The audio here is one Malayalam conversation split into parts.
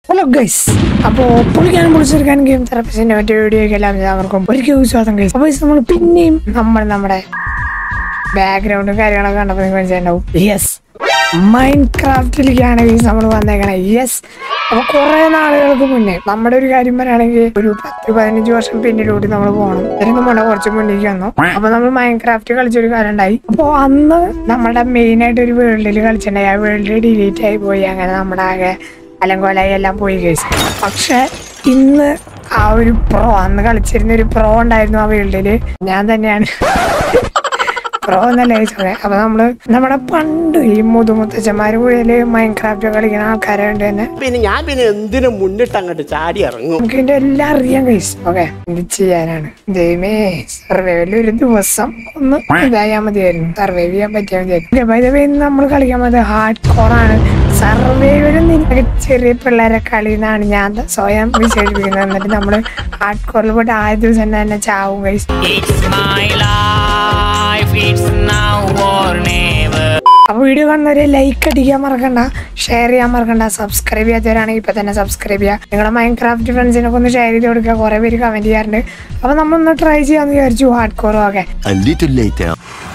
ഹലോ ഗൈസ് അപ്പോ പൊളിക്കാനും പൊളിച്ചെടുക്കാനും ഗെയിം തെറപ്പിസിന്റെ മറ്റേ വീഡിയോയ്ക്ക് എല്ലാം എല്ലാവർക്കും ഒരിക്കൽ സ്വാഗതം ഗൈസ് അപ്പൊ guys, നമ്മൾ പിന്നെയും നമ്മൾ നമ്മുടെ ബാക്ക്ഗ്രൗണ്ടും കാര്യങ്ങളൊക്കെ കണ്ടപ്പോൾ നിങ്ങൾക്ക് മനസ്സിലാവും യെസ് മൈൻഡ് ക്രാഫ്റ്റിലേക്കാണ് ഗൈസ് നമ്മൾ വന്നേക്കണേ യെസ് അപ്പൊ കുറെ നാളുകൾക്ക് മുന്നേ നമ്മുടെ ഒരു കാര്യം പറയുകയാണെങ്കിൽ ഒരു പത്ത് പതിനഞ്ച് വർഷം പിന്നിലൂടെ നമ്മൾ പോകണം ഇതിന് മുന്നേ കുറച്ച് മുന്നിലേക്ക് വന്നു അപ്പൊ നമ്മൾ മൈൻഡ് ക്രാഫ്റ്റ് കളിച്ചൊരു കാര്യം ഉണ്ടായി അപ്പൊ അന്ന് നമ്മുടെ മെയിൻ ആയിട്ട് ഒരു വേൾഡിൽ കളിച്ചിട്ടുണ്ടായി ആ വേൾഡ് ഡിലീറ്റ് ആയി പോയി അങ്ങനെ നമ്മുടെ ആകെ അലങ്കോലായി എല്ലാം പോയി കേസ് പക്ഷെ ഇന്ന് ആ ഒരു പ്രോ അന്ന് കളിച്ചിരുന്ന ഒരു പ്രോ ഉണ്ടായിരുന്നു ആ വേൾഡില് ഞാൻ തന്നെയാണ് പ്രോ എന്നല്ല ചോദിച്ചത് അപ്പൊ നമ്മള് നമ്മുടെ പണ്ട് ഈ മുതുമുത്തച്ഛന്മാര് കൂടിയല് മൈൻഡ് ക്രാഫ്റ്റ് കളിക്കുന്ന ആൾക്കാരുണ്ട് തന്നെ പിന്നെ ഞാൻ പിന്നെ എന്തിനു മുന്നിട്ട് അങ്ങോട്ട് ചാടി ഇറങ്ങും നമുക്ക് ഇതിന്റെ എല്ലാം അറിയാം കൈസ് ഓക്കെ എന്ത് ചെയ്യാനാണ് ദൈവമേ സർവൈവലിൽ ഒരു ദിവസം ഒന്ന് ഇതായാൽ മതിയായിരുന്നു സർവൈവ് ചെയ്യാൻ പറ്റിയാൽ മതിയായിരുന്നു ബൈ ദ വേ നമ്മൾ കളിക്കാൻ പറ്റുന്നത് ഹാർഡ് കോർ ആണ് സർവൈവലും നിനക്ക് ചെറിയ പിള്ളേരെ കളി എന്നാണ് ഞാൻ ത- സ്വയം വിശേഷിപ്പിക്കുന്നത് എന്നിട്ട് നമ്മള് ഹാർഡ് കോറിൽ പോയിട്ട് ആദ്യ ദിവസം തന്നെ ചാവും guys It's my life, it's now or never. അപ്പൊ വീഡിയോ കാണുന്നവരെ ലൈക്ക് അടിക്കാൻ മറക്കണ്ട ഷെയർ ചെയ്യാൻ മറക്കണ്ട സബ്സ്ക്രൈബ് ചെയ്യാത്തവരാണെങ്കിൽ ഇപ്പൊ തന്നെ സബ്സ്ക്രൈബ് ചെയ്യുക നിങ്ങളുടെ മൈൻഡ് ക്രാഫ്റ്റ് ഫ്രണ്ട്സിനൊക്കെ ഒന്ന് ഷെയർ ചെയ്ത് കൊടുക്കുക കുറെ പേര് കമന്റ് ചെയ്യാറുണ്ട് അപ്പൊ നമ്മളൊന്ന് ട്രൈ ചെയ്യാന്ന് വിചാരിച്ചു ഹാർഡ് കോറും ഒക്കെ A little later.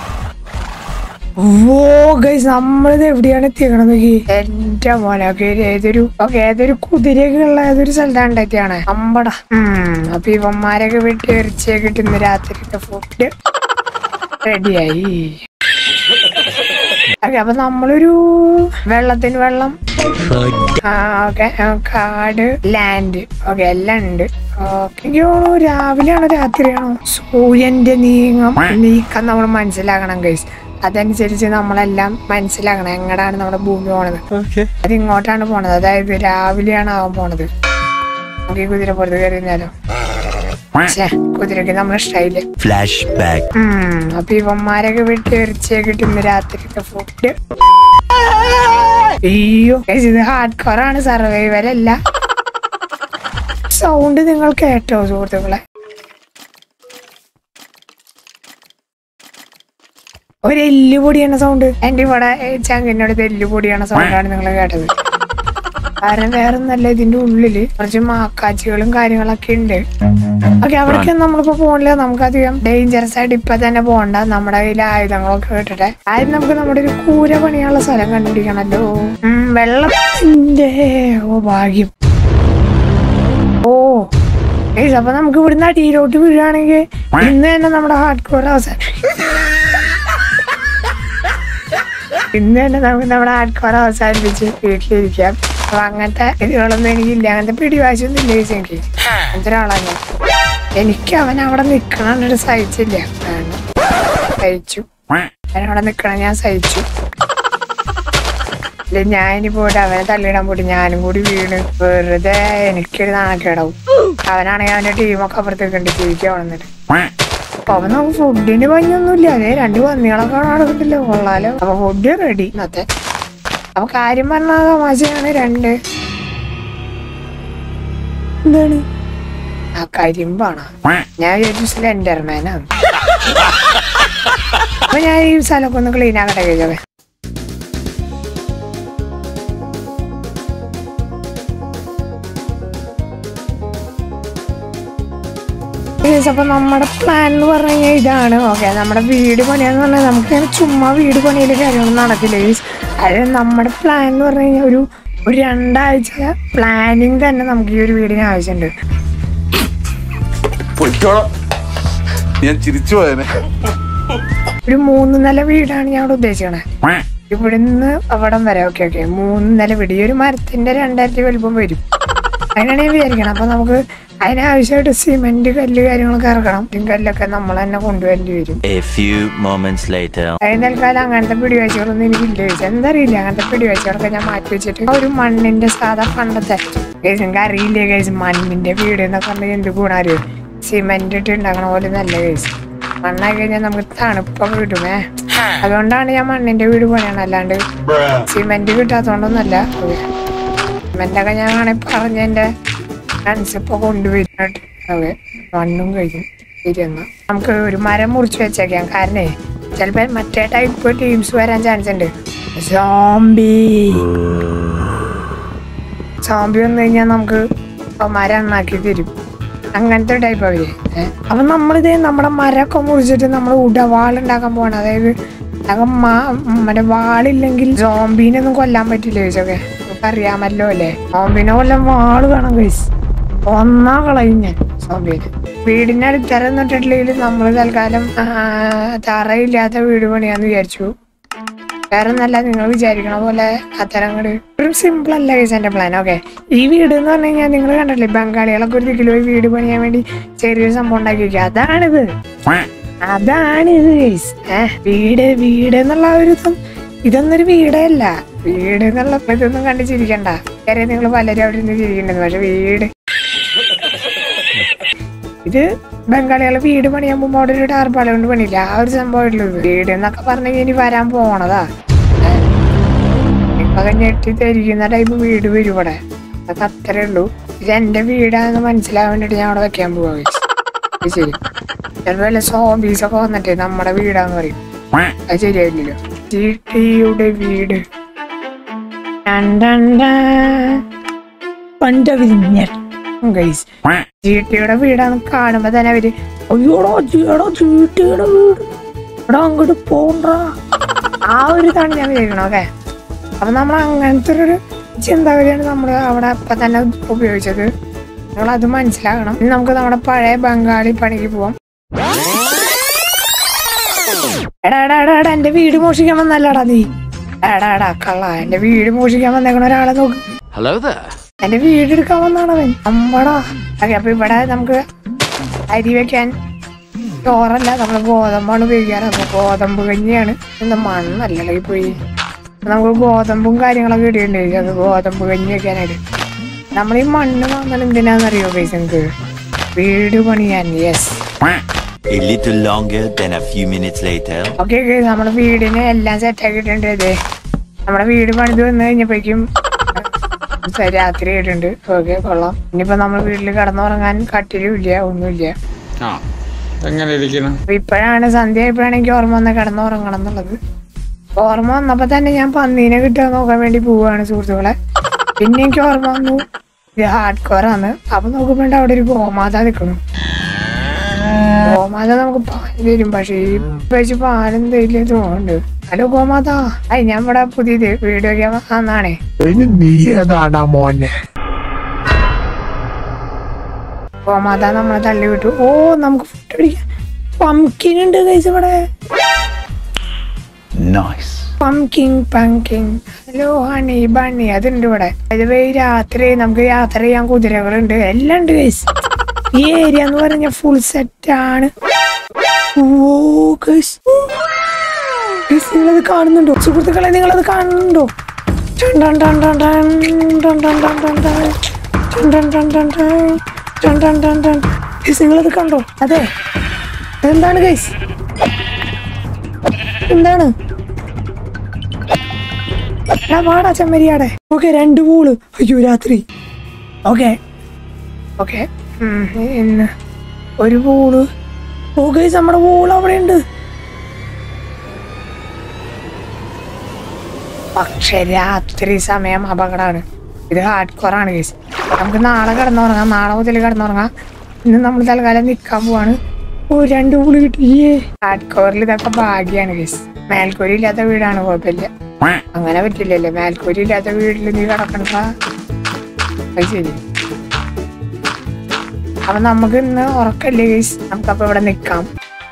ഓ ഗൈസ് നമ്മളിത് എവിടെയാണ് എത്തിക്കണത് നോക്കി എന്റെ മോനൊക്കെ ഏതൊരു ഓക്കെ ഏതൊരു കുതിരയൊക്കെ ഉള്ള ഏതൊരു സ്ഥലത്താണ് എത്തിയാണ് അമ്പട ഉം അപ്പൊ ഇവന്മാരൊക്കെ വിട്ട് ഇറച്ചിയൊക്കെ കിട്ടുന്ന രാത്രിത്തെ ഫുഡ് റെഡിയായി ഓക്കെ അപ്പൊ നമ്മളൊരു വെള്ളത്തിന് വെള്ളം ആ ഓക്കെ കാട് ലാൻഡ് ഓക്കെ എല്ലാം ഉണ്ട് ഓക്കെ എനിക്ക് തോന്നുന്നു രാവിലെയാണോ രാത്രിയാണോ സൂര്യന്റെ നീങ്ങം നീക്കം നമ്മൾ മനസ്സിലാക്കണം ഗൈസ് അതനുസരിച്ച് നമ്മളെല്ലാം മനസ്സിലാക്കണം എങ്ങടാണ് നമ്മുടെ ഭൂമി പോണത് അത് ഇങ്ങോട്ടാണ് പോണത് അതായത് രാവിലെയാണ് ആവാൻ പോണത് നമുക്ക് ഈ കുതിര പുറത്ത് കയറി നിന്നാലോ ഛേ, കുതിരക്ക് നമ്മുടെ സ്റ്റൈല് Flashback. ഉം, അപ്പൊ ഇവന്മാരൊക്കെ വിട്ട് ഇറച്ചിയൊക്കെ കിട്ടുന്ന രാത്രിത്തെ ഫുഡ് അയ്യോ guys, ഇത് ഹാർഡ് കോർ ആണ് സർവൈവൽ അല്ല സൗണ്ട് നിങ്ങൾ കേട്ടോ സുഹൃത്തുക്കളെ ഒരു എല്ല് പൊടിയാണ് സൗണ്ട് എന്റെ ഇവിടെ ചങ്കിനോട് എല്ല് പൊടിയാണ് സൗണ്ടാണ് നിങ്ങൾ കേട്ടത് കാരണം വേറെ ഒന്നല്ല ഇതിന്റെ ഉള്ളില് കുറച്ച് മാക്കാച്ചികളും കാര്യങ്ങളൊക്കെ ഉണ്ട് ഓക്കെ അവിടേക്ക് നമ്മളിപ്പോ പോണില്ല നമുക്കധികം ഡേഞ്ചറസ് ആയിട്ട് ഇപ്പൊ തന്നെ പോകണ്ട നമ്മുടെ കയ്യിൽ ആയുധങ്ങളൊക്കെ കിട്ടട്ടെ ആദ്യം നമുക്ക് നമ്മുടെ ഒരു കൂര പണിയുള്ള സ്ഥലം കണ്ടുപിടിക്കണല്ലോ ഉം, വെള്ളത്തിന്റെ ഓ ഭാഗ്യം ഓ ഏയ് അപ്പൊ നമുക്ക് ഇവിടുന്ന് അടിയിലോട്ട് വീഴുകയാണെങ്കിൽ ഇന്ന് തന്നെ നമ്മുടെ ഹാർഡ് കോർ അവസാനം ഇന്ന് തന്നെ നമുക്ക് നമ്മുടെ ഹാർഡ് കോർ അവസാനിപ്പിച്ച് വീട്ടിലിരിക്കാം അപ്പൊ അങ്ങനത്തെ ഇതുകളൊന്നും എനിക്കില്ല അങ്ങനത്തെ പിടിവാശൊന്നും ഇല്ല ചേച്ചി എനിക്ക് അങ്ങനത്തെ ഒരാളാണ് ഞാൻ. എനിക്ക് അവൻ അവിടെ നിക്കണ സഹിച്ചില്ല വേണം. സഹിച്ചു അവൻ അവിടെ നിക്കണം ഞാൻ സഹിച്ചു ഇല്ല ഞാൻ ഇനി പോയിട്ട് അവനെ തള്ളിയിടാൻ പോയിട്ട് ഞാനും കൂടി വീണ് വെറുതെ എനിക്കൊരു നാണക്കേടാവും അവനാണെങ്കിൽ അവന്റെ ടീമൊക്കെ അപ്പുറത്തേക്ക് ഉണ്ട് ജീവിക്കാൻ വന്നിട്ട് അപ്പൊ അവൻ നമുക്ക് ഫുഡിന് പഞ്ഞൊന്നുമില്ല അതെ രണ്ട് പന്നികളൊക്കെ നടക്കുന്നില്ല കൊള്ളാലോ അപ്പൊ ഫുഡ് റെഡി ഇന്നത്തെ അപ്പൊ കാര്യം പറഞ്ഞ തമാശയാണ് രണ്ട് എന്താണ് ആ കരിമ്പാണ് ഞാൻ വിചാരിച്ചു സ്ലെൻഡർമാനാണ് അപ്പൊ ഞാൻ ഈ സ്ഥലമൊക്കെ ഒന്ന് ക്ലീൻ ആക്കട്ടെ കഴിച്ചോക്കെ Guys, അപ്പൊ നമ്മുടെ പ്ലാൻ എന്ന് പറഞ്ഞു കഴിഞ്ഞാൽ ഇതാണ് ഓക്കെ നമ്മുടെ വീട് പണിയാന്ന് പറഞ്ഞാൽ നമുക്ക് ഇങ്ങനെ ചുമ്മാ വീട് പണിയിലെ കാര്യങ്ങളൊന്നും നടക്കില്ല guys. അത് നമ്മുടെ പ്ലാൻ എന്ന് പറഞ്ഞു കഴിഞ്ഞാൽ ഒരു ഒരു രണ്ടാഴ്ച പ്ലാനിങ് തന്നെ നമുക്ക് ഈ ഒരു വീടിന് ആവശ്യമുണ്ട് പൊയ്ക്കോളാം ഞാൻ ചിരിച്ചു പോയനെ ഒരു മൂന്ന് നില വീടാണ് ഞാൻ ഇവിടെ ഉദ്ദേശിക്കണേ ഇവിടുന്ന് അവിടം വരെ ഓക്കെ ഓക്കെ മൂന്ന് നില വീട് ഈ ഒരു മരത്തിന്റെ രണ്ടായിരത്തി വലുപ്പം വരും അതിനാണ് ഞാൻ വിചാരിക്കണം അപ്പൊ നമുക്ക് അതിനാവശ്യമായിട്ട് സിമെന്റ് കല്ല് കാര്യങ്ങളൊക്കെ ഇറക്കണം ഈ കല്ലൊക്കെ നമ്മൾ തന്നെ കൊണ്ടുവരേണ്ടി വരും A few moments later. അതിന് തൽക്കാലം അങ്ങനത്തെ പിടിവാഴ്ചകളൊന്നും എനിക്കില്ല ചോദിച്ചാൽ എന്തറിയില്ല അങ്ങനത്തെ പിടിവാഴ്ചകളൊക്കെ ഞാൻ മാറ്റി വെച്ചിട്ട് ആ ഒരു മണ്ണിന്റെ സാധാ പണ്ടത്തെ ഗൈസ് നിങ്ങൾക്ക് അറിയില്ലേ ഗൈസ് മണ്ണിന്റെ വീട് എന്നൊക്കെ പറഞ്ഞാൽ എന്ത് ഗുണാര് സിമെന്റ് ഇട്ട് ഉണ്ടാക്കണ പോലെ നല്ല ഗൈസ് മണ്ണായി കഴിഞ്ഞാൽ നമുക്ക് തണുപ്പൊക്കെ കിട്ടുമേ അതുകൊണ്ടാണ് ഞാൻ മണ്ണിന്റെ വീട് പണിയാണ് അല്ലാണ്ട് സിമെന്റ് കിട്ടാത്തോണ്ടൊന്നല്ല സിമെന്റ് ഒക്കെ ഞാൻ വേണമെങ്കിൽ പറഞ്ഞതിന്റെ ഫ്രണ്ട്സ് ഇപ്പൊ കൊണ്ടുവരുന്നുണ്ട് അതെ മണ്ണും കഴിഞ്ഞു ശരിയെന്നാ നമുക്ക് ഒരു മരം മുറിച്ച് വെച്ചേക്കാം കാരണേ ചിലപ്പോ മറ്റേ ടൈപ്പ് ടീംസ് വരാൻ ചാൻസ് ഉണ്ട് സോംബി സോംബി വന്നു കഴിഞ്ഞാൽ നമുക്ക് മരണ്ണാക്കി തരും അങ്ങനത്തെ ടൈപ്പ് അവര് ഏഹ്. അപ്പൊ നമ്മളിത് നമ്മുടെ മരമൊക്കെ മുറിച്ചിട്ട് നമ്മൾ ഉടവാളുണ്ടാക്കാൻ പോവാണ് അതായത് ഞങ്ങൾ മറ്റേ വാളില്ലെങ്കിൽ സോംബീനൊന്നും കൊല്ലാൻ പറ്റില്ല ചോദിച്ചൊക്കെ നമുക്ക് അറിയാമല്ലോ അല്ലേ സോംബീനെ കൊല്ലാൻ വാള് വേണം കൈസ് ഒന്നാ കളയും ഞാൻ സോംബീനെ വീടിന്റെ അടുത്തര നിന്നിട്ടില്ലെങ്കിൽ നമ്മൾ തൽക്കാലം ആ, തറയില്ലാത്ത വീട് പണിയാന്ന് വിചാരിച്ചു വേറെ ഒന്നല്ല നിങ്ങൾ വിചാരിക്കണ പോലെ അത്തരം അങ്ങട് ഒരു സിമ്പിൾ അല്ല കേസ് എന്റെ പ്ലാൻ ഓക്കെ ഈ വീട് എന്ന് പറഞ്ഞു കഴിഞ്ഞാൽ നിങ്ങൾ കണ്ടില്ലേ ബംഗാളികളൊക്കെ ഒരു ദിക്കിൽ പോയി വീട് പണിയാൻ വേണ്ടി ചെറിയൊരു സംഭവം ഉണ്ടാക്കി വെക്കുക അതാണിത് അതാണിത് കേസ് ഏഹ് വീട് വീട് എന്നുള്ള ഒരു ഇതും ഇതൊന്നൊരു വീടല്ല വീട് എന്നുള്ള ഇതൊന്നും കണ്ട് ചിരിക്കണ്ട കാര്യം നിങ്ങൾ പലരും അവിടെ ഇരുന്ന് ചിരിക്കണ്ടത് പക്ഷെ വീട് ഇത് ബംഗാളികളെ വീട് പണിയാൻ പോകുമ്പോൾ അവിടെ ഒരു ടാർപ്പാള കൊണ്ട് പണിയില്ല ആ ഒരു സംഭവം ഉള്ളത് വീട് എന്നൊക്കെ പറഞ്ഞു കഴിഞ്ഞാൽ ഇനി വരാൻ പോണതാ ഇപ്പൊ ഞെട്ടി ധരിക്കുന്ന ടൈപ്പ് വീട് വരും ഇവിടെ അതൊക്കെ അത്രേ ഉള്ളൂ ഇത് എന്റെ വീടാന്ന് മനസ്സിലാവാൻ വേണ്ടിട്ട് ഞാൻ അവിടെ വെക്കാൻ പോവാ guys. ഇത് ശരി ചിലപ്പോ വല്ല സോംബീസ് ഒക്കെ വന്നിട്ട് നമ്മുടെ വീടാന്ന് പറയും അത് ശരിയായില്ലല്ലോ ജിയുടെ വീട് ഡൺ ഡൺ ഡൺ. പണ്ടവിഞ്ഞ ഗൈസ് ജിടിയുടെ വീടാണ് കാണുമ്പോ തന്നെ അവര് അയ്യോടോ ജിയോടോ ജിടിയുടെ വീട് ഇവിടെ അങ്ങോട്ട് പോണ്ട ആ ഒരു ഇതാണ് ഞാൻ വിചാരിക്കണം ഓക്കെ അപ്പൊ നമ്മൾ അങ്ങനത്തെ ഒരു ചിന്താഗതിയാണ് നമ്മൾ അവിടെ അപ്പൊ തന്നെ ഉപയോഗിച്ചത് നിങ്ങൾ അത് മനസ്സിലാക്കണം ഇനി നമുക്ക് നമ്മുടെ പഴയ ബംഗാളി പണിക്ക് പോവാം എടാ എടാ എടാ എടാ എന്റെ വീട് മോഷിക്കാൻ വന്നല്ലടാ നീ എടാ എടാ കള്ള എന്റെ വീട് മോഷിക്കാൻ വന്നേക്കണ ഒരാളെ നോക്ക് ഹലോ there. എന്റെ വീട് എടുക്കാൻ വന്നാണവൻ അമ്മടാ ഓക്കെ അപ്പൊ ഇവിടെ നമുക്ക് അരി വെക്കാൻ ചോറല്ല നമ്മള് ഗോതമ്പാണ് ഉപയോഗിക്കാറ് അപ്പൊ ഗോതമ്പ് കഞ്ഞിയാണ് എന്താ മണ്ണല്ലല്ലോ ഈ പോയി അപ്പൊ നമുക്ക് ഗോതമ്പും കാര്യങ്ങളൊക്കെ ഇടേണ്ടി അത് ഗോതമ്പ് കഞ്ഞി വെക്കാനായിട്ട് നമ്മൾ ഈ മണ്ണ് വാങ്ങാൻ എന്തിനാന്നറിയോ പൈസ നമുക്ക് വീട് പണിയാൻ yes A little longer than a few minutes later. Okay okay നമ്മുടെ വീടിന് എല്ലാം സെറ്റ് ആക്കിയിട്ടുണ്ട് അതെ നമ്മുടെ വീട് പണിത് വന്നു കഴിഞ്ഞപ്പോഴേക്കും സ- രാത്രി ആയിട്ടുണ്ട് ഓക്കെ കൊള്ളാം ഇനിയിപ്പോ നമ്മൾ വീട്ടിൽ കിടന്നുറങ്ങാൻ കട്ടിലും ഇല്ല ഒന്നുമില്ല ആ എങ്ങനെ ഇരിക്കണം അപ്പൊ ഇപ്പോഴാണ് സന്ധ്യ ആയപ്പോഴാണ് എനിക്ക് ഓർമ്മ വന്ന കിടന്നുറങ്ങണം എന്നുള്ളത് അപ്പൊ ഓർമ്മ വന്നപ്പോ തന്നെ ഞാൻ പന്നീനെ കിട്ടാൻ നോക്കാൻ വേണ്ടി പോവാണ് സുഹൃത്തുക്കളെ പിന്നെ എനിക്ക് ഓർമ്മ വന്നു ഇത് ഹാർഡ് കോർ ആണ് അപ്പൊ നോക്കുമ്പോണ്ട് അവിടെ ഒരു ഗോമാത നിൽക്കണം ഗോമാത നമുക്ക് പാല് തരും പക്ഷേ ഈ വെച്ച് പാലും തരില്ല തോന്നുന്നുണ്ട് ഹലോ ഗോമാത അയ് ഞാൻ ഇവിടെ പുതിയത് വീഡിയോ ഒക്കെ വന്നാണേ നീ ഏതാടാ മോനെ ഗോമാത നമ്മളെ തള്ളി വിട്ടു ഓ നമുക്ക് ഫുഡ് അടിക്കാം പംകിൻ ഉണ്ട് കൈസ് ഇവിടെ Nice. Pumpkin pumpkin hello honey bunny അതുണ്ട് ഇവിടെ അതുവേ രാത്രി നമുക്ക് യാത്ര ചെയ്യാൻ കുതിരകളുണ്ട് എല്ലാം ഉണ്ട് ഗൈസ് ഈ ഏരിയ എന്ന് പറഞ്ഞ ഫുൾ സെറ്റ് ആണ് ഓ ഗൈസ് ഗൈസ് നിങ്ങളത് കാണുന്നുണ്ടോ സുഹൃത്തുക്കളെ നിങ്ങളത് കാണുന്നുണ്ടോ ടൺ ടൺ ടൺ ടൺ ടൺ ടൺ ടൺ ടൺ ടൺ ടൺ. ടൺ ടൺ ടൺ ടൺ ടൺ. ടൺ ടൺ ടൺ ടൺ. ഗൈസ് നിങ്ങളത് കണ്ടോ അതെ എന്താണ് ഗൈസ് എന്താണ് എടാ വാടാ ചെമ്മരിയാടെ ഓക്കെ രണ്ട് ബോള് അയ്യോ രാത്രി ഓക്കെ ഓക്കെ ഇന്ന് ഒരു ബോള് ഓക്കെ നമ്മുടെ ബോൾ അവിടെ ഉണ്ട് പക്ഷെ രാത്രി സമയം അപകടമാണ് ഇത് ഹാർഡ് കോർ ആണ് കേസ് നമുക്ക് നാളെ കിടന്നുറങ്ങാം നാളെ മുതൽ കിടന്നുറങ്ങാം ഇന്ന് നമ്മൾ തൽക്കാലം നിൽക്കാൻ പോവാണ് ഓ രണ്ട് ബോള് കിട്ടിയേ ഹാർഡ് കോറിൽ ഇതൊക്കെ ഭാഗ്യാണ് കേസ് മേൽക്കൂരി ഇല്ലാത്ത വീടാണ് കുഴപ്പമില്ല അങ്ങനെ പറ്റില്ലല്ലോ മേൽക്കൂരി ഇല്ലാത്ത വീട്ടിൽ നീ കിടക്കണ അത് ശരി അപ്പൊ നമുക്ക് ഇന്ന് ഉറക്കല്ലേ ഗൈസ് നമുക്കപ്പൊ ഇവിടെ നിക്കാം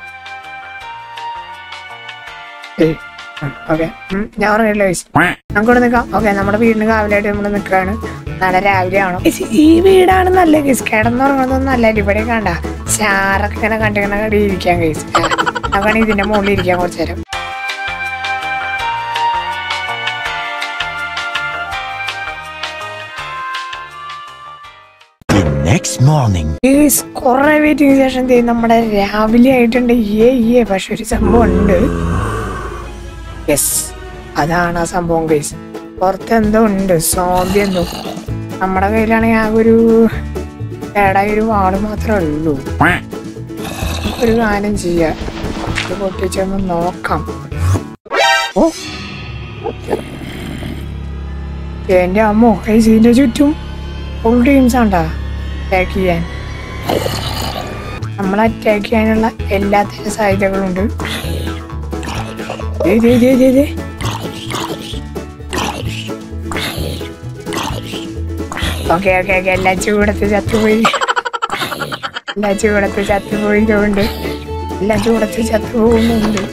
ഓക്കെ ഞാൻ ഉറങ്ങില്ല ഗൈസ് നമുക്കിവിടെ നിക്കാം ഓക്കെ നമ്മുടെ വീടിന് കാവലായിട്ട് നമ്മൾ നിൽക്കുകയാണ് നാളെ രാവിലെ ആണോ ഗയ്സ്, ഈ വീടാണ് നല്ല ഗൈസ് കിടന്നുറങ്ങുന്നതൊന്നും നല്ല ഇവിടെ കണ്ട ചാറൊക്കെ ഇങ്ങനെ കണ്ടിങ്ങനെ കണ്ടി ഇരിക്കാൻ ഗൈസ് നമുക്കാണ് ഇതിന്റെ മുകളിൽ ഇരിക്കാൻ കുറച്ചു നേരം The next morning. ഗേസ് കുറെ വെയിറ്റിംഗ് ശേഷം ദേ നമ്മുടെ രാവിലെ ആയിട്ടുണ്ട് ഏ ഏ പക്ഷെ ഒരു സംഭവം ഉണ്ട് യെസ് അതാണ് ആ സംഭവം ഗേസ് പുറത്ത് എന്തോ ഉണ്ട് സോംബി എന്തോ നമ്മുടെ കയ്യിലാണെങ്കിൽ ആകെ ഒരു കേടായ ഒരു വാള് മാത്രമേ ഉള്ളൂ ഒരു കാര്യം ചെയ്യാം ഇത് പൊട്ടിച്ചൊന്ന് നോക്കാം ഓ എന്റെ അമ്മോ ഗൈസ് ഇതിന്റെ ചുറ്റും ഫുൾ ടീംസ് ആണ്ടാ അറ്റാക്ക് ചെയ്യാൻ നമ്മൾ അറ്റാക്ക് ചെയ്യാനുള്ള എല്ലാത്തരം സാധ്യതകളുണ്ട് ദേ, ദേ, ദേ, ദേ, ദേ. ഓക്കെ ഓക്കെ ഓക്കെ എല്ലാ ചൂടത്ത് ചത്തുപോയി എല്ലാ ചൂടത്ത് ചത്തുപോയതുകൊണ്ട് എല്ലാ ചൂടത്ത് ചത്തുപോകുന്നുണ്ട്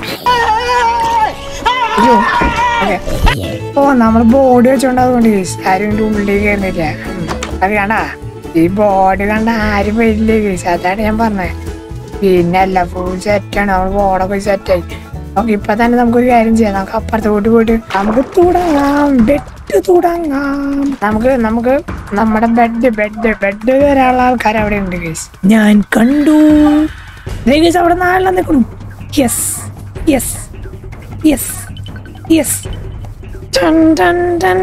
അയ്യോ ഓക്കെ ഓ നമ്മൾ ബോർഡ് വെച്ചോണ്ട് അതുകൊണ്ട് കേസ് ആരും ഇതിന്റെ ഉള്ളിൽ കയറുന്നില്ല ഉം. അത് കണ്ടാ ഈ ബോർഡ് കണ്ട ആരും വരില്ലേ കേസ് അതാണ് ഞാൻ പറഞ്ഞത് പിന്നെ അല്ല ഫുൾ സെറ്റാണ് നമ്മൾ ബോർഡൊക്കെ സെറ്റായി ഓക്കെ ഇപ്പൊ തന്നെ നമുക്കൊരു കാര്യം ചെയ്യാം നമുക്ക് അപ്പുറത്ത് പോയിട്ട് പോയിട്ട് നമുക്ക് തുടങ്ങാം ബെഡ് തുടങ്ങാം നമുക്ക് നമുക്ക് നമ്മുടെ ബെഡ് ബെഡ് ബെഡ് വരാനുള്ള ആൾക്കാർ അവിടെ ഉണ്ട് കേസ് ഞാൻ കണ്ടു കേസ് അവിടെ നാളെ നിൽക്കണം യെസ് യെസ് യെസ് യെസ് ടൺ ടൺ ടൺ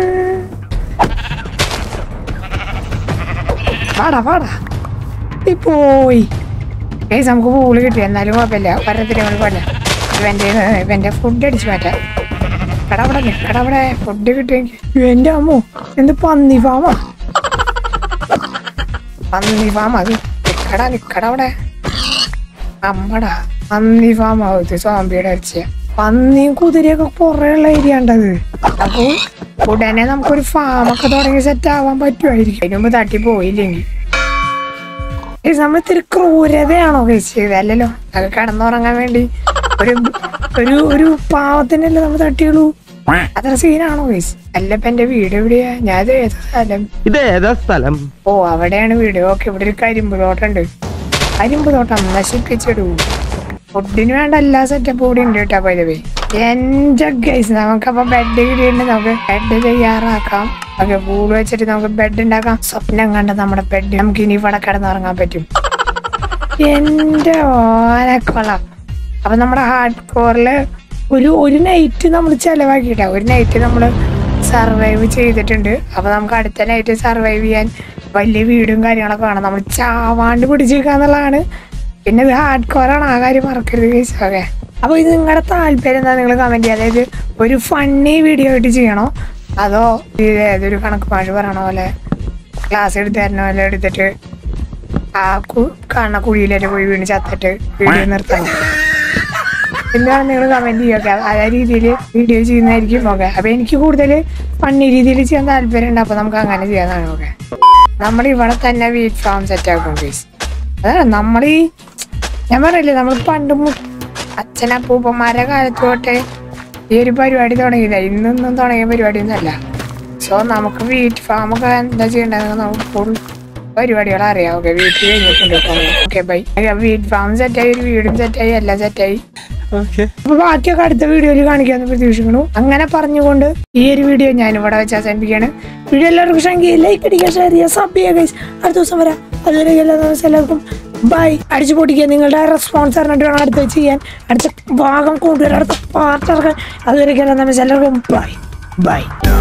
വാടാ വാടാ ഈ പോയി ഗൈസ് നമുക്ക് പൂള് കിട്ടി എന്നാലും കുഴപ്പമില്ല ഒരത്തിന് കൊണ്ട് പോലെ ഇവന്റെ ഇവന്റെ ഫുഡ് അടിച്ചു മാറ്റാം കടവിടെ കടവിടെ ഫുഡ് കിട്ടിയെങ്കിൽ എന്റെ അമ്മോ എന്ത് പന്നി ഫാമാ പന്നി ഫാം അത് നിക്കട നിക്കട അവിടെ അമ്മടാ പന്നി ഫാം ആവത്ത് സോംബിയുടെ അടിച്ച പന്നിയും കുതിരയൊക്കെ കുറെ ഉള്ള ഏരിയ ഉണ്ടത് അപ്പൊ ഉടനെ നമുക്കൊരു ഫാമൊക്കെ തുടങ്ങി സെറ്റ് ആവാൻ പറ്റുമായിരിക്കും അതിന് മുമ്പ് തട്ടി പോയില്ലെങ്കിൽ ഗയ്സ്, നമ്മൾ ഇത്തിരി ക്രൂരതയാണോ ഗൈസ് ചെയ്തത് അല്ലല്ലോ അത് കിടന്നുറങ്ങാൻ വേണ്ടി ഒരു ഒരു ഒരു പാവത്തിനല്ലേ നമ്മൾ തട്ടിയുള്ളൂ അത്ര സീനാണോ ഗൈസ് അല്ല ഇപ്പൊ എന്റെ വീട് എവിടെയാ ഞാൻ ഇത് ഏതാ സ്ഥലം ഇത് ഏതാ സ്ഥലം ഓ അവിടെയാണ് വീട് ഓക്കെ ഇവിടെ ഒരു കരിമ്പ് തോട്ടമുണ്ട് കരിമ്പ് തോട്ടം നശിപ്പിച്ചിടൂ ഫുഡിന് വേണ്ട എല്ലാ സെറ്റപ്പ് കൂടി ഉണ്ട് കേട്ടോ പോയതേ എന്റെ ഗൈസ് നമുക്കപ്പൊ ബെഡ് കിട്ടിയിട്ടുണ്ട് നമുക്ക് ബെഡ് തയ്യാറാക്കാം ഓക്കെ പൂള് വെച്ചിട്ട് നമുക്ക് ബെഡ് ഉണ്ടാക്കാം സ്വപ്നം കണ്ട നമ്മുടെ ബെഡ് നമുക്ക് ഇനി ഇവിടെ കിടന്നുറങ്ങാൻ പറ്റും എന്റെ ഓനക്കൊള്ളാം അപ്പൊ നമ്മുടെ ഹാർഡ് കോറില് ഒരു ഒരു നൈറ്റ് നമ്മൾ ചെലവാക്കിയിട്ട ഒരു നൈറ്റ് നമ്മൾ സർവൈവ് ചെയ്തിട്ടുണ്ട് അപ്പൊ നമുക്ക് അടുത്ത നൈറ്റ് സർവൈവ് ചെയ്യാൻ വലിയ വീടും കാര്യങ്ങളൊക്കെ വേണം നമ്മൾ ചാവാണ്ട് പിടിച്ചിരിക്കാന്നുള്ളതാണ് പിന്നെ ഇത് ഹാർഡ് കോറാണ് ആ കാര്യം മറക്കരുത് കേസ് ഓക്കെ അപ്പൊ ഇത് നിങ്ങളുടെ താല്പര്യം എന്താ നിങ്ങൾ കമന്റ് ചെയ്യുക അതായത് ഒരു ഫണ്ണി വീഡിയോ ആയിട്ട് ചെയ്യണോ അതോ ഇത് ഏതൊരു കണക്ക് പാഴ് പറയണ പോലെ ക്ലാസ് എടുത്ത് തരണ പോലെ എടുത്തിട്ട് ആ കു- കാണുന്ന കുഴിയിലേക്ക് പോയി വീണ് ചത്തിട്ട് വീഡിയോ നിർത്തണം എന്താണ് നിങ്ങൾ കമന്റ് ചെയ്യുക ആ രീതിയിൽ വീഡിയോ ചെയ്യുന്നതായിരിക്കും ഓക്കെ അപ്പൊ എനിക്ക് കൂടുതൽ ഫണ്ണി രീതിയിൽ ചെയ്യാൻ താല്പര്യമുണ്ട് അപ്പൊ നമുക്ക് അങ്ങനെ ചെയ്യാന്നാണ് ഓക്കെ നമ്മൾ ഇവിടെ തന്നെ വീറ്റ് ഫാം സെറ്റ് ആക്കും പ്ലീസ് അതാണ് നമ്മൾ ഈ ഞാൻ പറയില്ലേ നമ്മൾ പണ്ട് മു- അച്ഛനപ്പൂപ്പന്മാരുടെ കാലത്ത് തൊട്ടേ ഈ ഒരു പരിപാടി തുടങ്ങിയതാ ഇന്നൊന്നും തുടങ്ങിയ പരിപാടിയൊന്നുമല്ല സോ നമുക്ക് വീറ്റ് ഫാം ഒക്കെ എന്താ ചെയ്യേണ്ടത് നമുക്ക് ഫുൾ പരിപാടികൾ അറിയാം ഓക്കെ വീട്ടിൽ കഴിഞ്ഞിട്ടുണ്ട് ഓക്കെ ബൈ വീറ്റ് ഫാം സെറ്റായി ഒരു വീടും സെറ്റായി എല്ലാം സെറ്റായി അപ്പൊ ബാക്കിയൊക്കെ അടുത്ത വീഡിയോയിൽ കാണിക്കാന്ന് പ്രതീക്ഷിക്കുന്നു അങ്ങനെ പറഞ്ഞുകൊണ്ട് ഈ ഒരു വീഡിയോ ഞാൻ ഇവിടെ വെച്ച് അവസാനിപ്പിക്കുകയാണ് വീഡിയോ എല്ലാവർക്കും ഇഷ്ടമെങ്കിൽ ലൈക്ക് അടിക്കുക ഷെയർ ചെയ്യുക സബ് ചെയ്യുക ഗൈസ് അടുത്ത ദിവസം വരാം അതുവരെ എല്ലാ ദിവസം എല്ലാവർക്കും ബൈ അടിച്ചു പൊട്ടിക്കുക നിങ്ങളുടെ റെസ്പോൺസ് അറിഞ്ഞിട്ട് വേണം അടുത്ത് ചെയ്യാൻ അടുത്ത ഭാഗം കൂടുതൽ അടുത്ത പാർട്ട് ഇറക്കാൻ അതുവരെ എല്ലാ ദിവസം എല്ലാവർക്കും ബൈ ബൈ